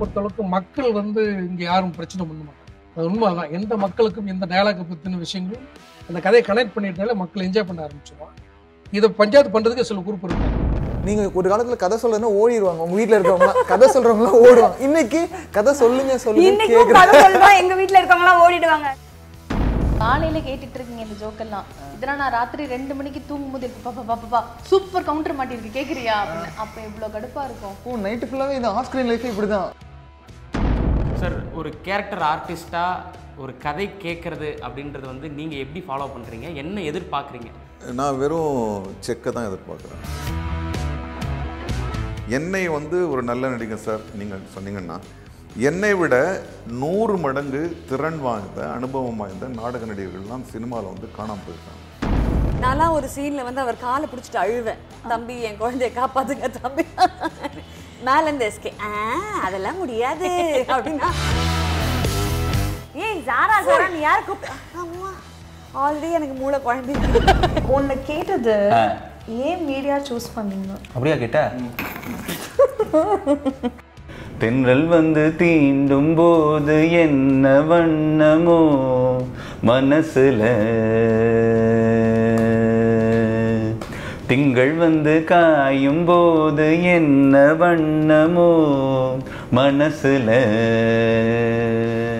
பொறுத்தளவுக்கு மக்கள் வந்து இங்க யாரும் பிரச்சனை பண்ண மாட்டாங்க அது உண்மைதான் எந்த மக்களுக்கும் எந்த டயலாக பத்தின விஷயங்களும் அந்த கதையை கனெக்ட் பண்ணிட்டாலே மக்கள் என்ஜாய் பண்ண ஆரம்பிச்சிருவாங்க இதை பஞ்சாயத்து பண்றதுக்கு சில குரூப் இருக்காங்க நீங்க ஒரு காலத்துல கதை சொல்லுன்னா ஓடிடுவாங்க உங்க வீட்ல இருக்கவங்க கதை சொல்றவங்க ஓடுவாங்க இன்னைக்கு கதை சொல்லுங்க சொல்லுங்க இன்னைக்கும் கேக்குறாங்க கதை சொல்றோம் எங்க வீட்ல இருக்கவங்க எல்லாம் ஓடிடுவாங்க காலையில கேட்டுட்டு இருக்கீங்க இந்த ஜோக்கெல்லாம் இதெல்லாம் நான் ராத்திரி ரெண்டு மணிக்கு தூங்கும்போது இருக்கு பாப்பா பாப்பா சூப்பர் கவுண்டர் மாட்டிருக்கு கேக்குறியா அப்படின்னு அப்ப இவ்வளவு கடுப்பா இருக்கும் ஓ நைட்டு ஃபுல்லாவே இந்த ஆஸ்கிரீன் லைஃப் இப்படிதான் சார் ஒரு கேரக்டர் ஆர்டிஸ்டா ஒரு கதை கேட்கறது அப்படின்றது வந்து நீங்க எப்படி ஃபாலோ பண்றீங்க என்ன எதிர்பார்க்குறீங்க நான் வெறும் செக்கை தான் எதிர்பார்க்குறேன் என்னை வந்து ஒரு நல்ல நடிகர் சார் நீங்கள் சொன்னீங்கன்னா என்னை விட நூறு மடங்கு திறன் வாய்ந்த அனுபவம் வாய்ந்த நாடக நடிகர்கள்லாம் சினிமாவில் வந்து காணாமல் போயிருக்காங்க நான்லாம் ஒரு சீன்ல வந்து அவர் காலை பிடிச்சிட்டு அழுவேன் தம்பி என் குழந்தைய காப்பாத்துங்க தம்பி மேல இருந்து எஸ்கே அதெல்லாம் முடியாது அப்படின்னா ஏய் சாரா சாரா நீ யார் கூப்பிட்ட அம்மா ஆல்ரெடி எனக்கு மூளை குழம்பி உன்னை கேட்டது ஏன் மீடியா சூஸ் பண்ணீங்க அப்படியா கேட்ட தென்றல் வந்து தீண்டும் போது என்ன வண்ணமோ மனசுல திங்கள் வந்து காயும் போது என்ன வண்ணமோ மனசுல